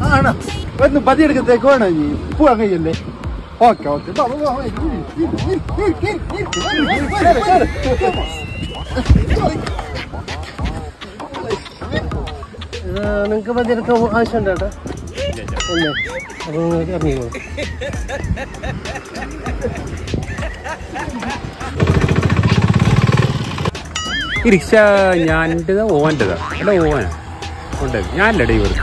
ആണോ ഒന്ന് പതിയെടുക്കത്തേക്ക് വേണോ ഇനി പോവാൻ കഴിയല്ലേ ഓക്കെ ഓക്കെ നിങ്ങൾക്ക് പതിയെടുക്കാൻ ആവശ്യമുണ്ട് കേട്ടോ ഇല്ല അപ്പൊ നിങ്ങൾക്ക് ഇറങ്ങിക്കോളൂ ഈ റിക്ഷ ഞാൻ്റെതാ ഓൻ്റെതാ അല്ല ഓനാ ഉണ്ട് ഞാനല്ല ഡ്രൈവർ